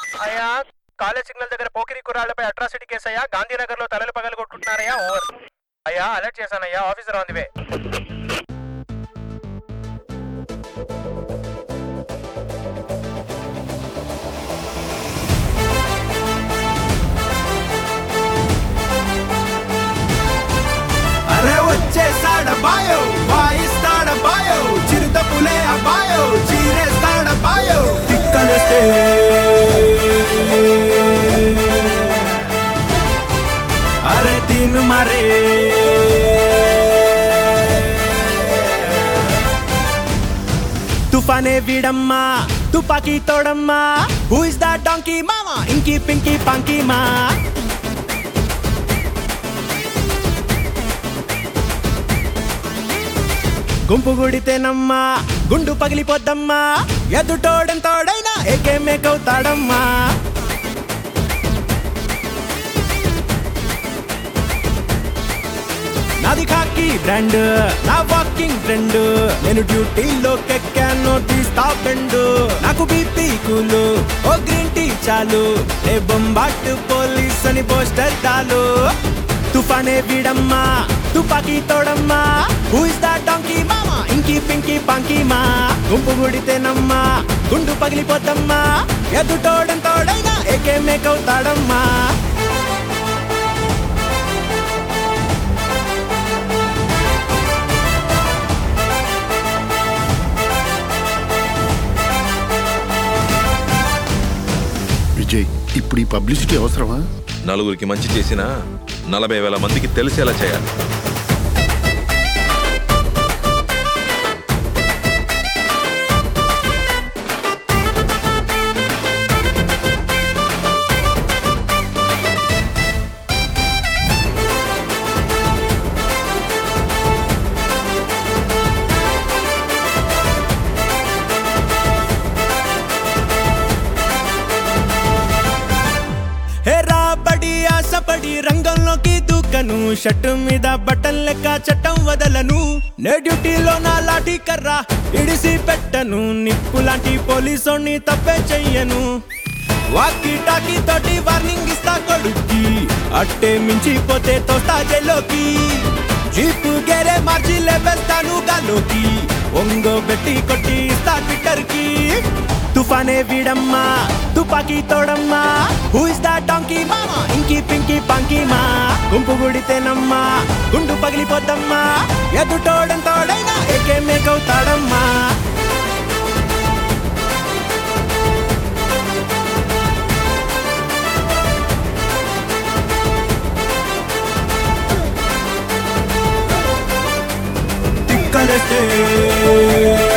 అయ్యా college signal దగ్గర Pokiri కుర్రాళ్లపై atrocity case అయ్యా గాంధీనగర్ లో తలలు పగలు కొట్టుకుంటున్నారయ్యా ఓవర్ అయ్యా అలర్ట్ చేశానయ్యా ఆఫీసర్ ఆన్ ది వే అరే వచ్చేసాడ బాయో వాయిస్తాడ బాయో చిరుత పులే అబ్బాయో చీరేస్తాడ బాయో తిక్కలేస్తే అరే తిను మరే తుఫానే వీడమ్మా తుపాకీ తోడమ్మా హూ ఇస్ దా డాంకీ మామా ఇంకీ పింకీ పాంకీ మా గుంపు గుడితేనమ్మా గుండు పగిలిపోద్దమ్మా ఎదుటోడెంతోడైనా ఏకే మేకవుతాడమ్మా నాది కాకి బ్రాండ్ నా వాకింగ్ ఫ్రెండ్ నేను డ్యూటీలో కెక్కాను తీస్తా ఫ్రెండ్ నాకు బీపీ కూలు ఓ గ్రీన్ టీ చాలు ఏ బొంబాట్ పోలీస్ అని పోస్టర్ చాలు తుఫానే వీడమ్మా తుపాకీ తోడమ్మా హూ ఇస్ దా డాంకీ మామా ఇంకీ పింకీ పాంకీ మా గుంపు గుడితేనమ్మా గుండు పగిలిపోద్దమ్మా ఎదుటోడెంతోడైనా ఏకే మేకవుతాడమ్మా విజయ్ ఇప్పుడు ఈ పబ్లిసిటీ అవసరమా నలుగురికి మంచి చేసినా నలభై వేల మందికి తెలిసేలా చేయాలి హే రాబడి ఆశపడి రంగంలోకి దూకను షర్టు మీద బట్టన్ లెక్క చట్టం వదలను నే డ్యూటీలో నా లాఠీ కర్ర ఇడిసి పెట్టను నిప్పు లాంటి పోలీసోని తప్పే చెయ్యను వాకి టాకీ తోటి వార్నింగ్ ఇస్తా కొడుక్కి అట్టే మించిపోతే తోస్తా జైల్లోకి జీపు గేరే మార్చి లేపేస్తాను గాలోకి ఒంగో పెట్టి కొట్టి ఇస్తా ట్విట్టర్ కి తుఫానే వీడమ్మా తుపాకీ తోడమ్మా హూ ఇస్ దా డాంకీ మామా ఇంకీ పింకీ పాంకీ మా గుంపు గుడితేనమ్మా గుండు పగిలిపోద్దమ్మా ఎదుటోడెంతోడైనా ఏకే మేకవుతాడమ్మా తిక్కలేస్తే